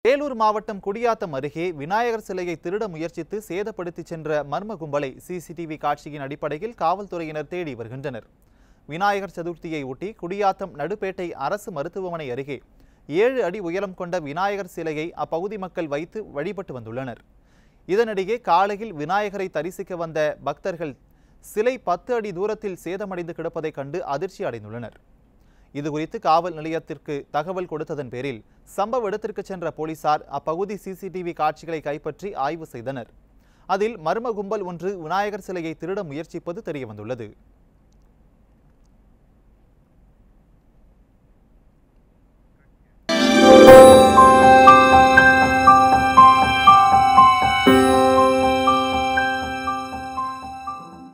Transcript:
வேலூர் மாவட்டம் குடியாத்தம் அருகே விநாயகர் சிலையை திருட முயற்சித்து சேதப்படுத்தி சென்ற மர்ம கும்பலை சிசிடிவி காட்சியின் அடிப்படையில் காவல்துறையினர் தேடி வருகின்றனர் விநாயகர் சதுர்த்தியை ஒட்டி குடியாத்தம் நடுப்பேட்டை அரசு மருத்துவமனை அருகே ஏழு அடி உயரம் கொண்ட விநாயகர் சிலையை அப்பகுதி மக்கள் வைத்து வழிபட்டு வந்துள்ளனர் இதனிடையே காலையில் விநாயகரை தரிசிக்க வந்த பக்தர்கள் சிலை பத்து அடி தூரத்தில் சேதமடைந்து கிடப்பதைக் கண்டு அதிர்ச்சி அடைந்துள்ளனர் இதுகுறித்து காவல் நிலையத்திற்கு தகவல் கொடுத்ததன் பேரில் சம்பவ இடத்திற்கு சென்ற போலீசார் அப்பகுதி சிசிடிவி காட்சிகளை கைப்பற்றி ஆய்வு செய்தனர் அதில் மர்ம கும்பல் ஒன்று விநாயகர் சிலையை திருட முயற்சிப்பது தெரியவந்துள்ளது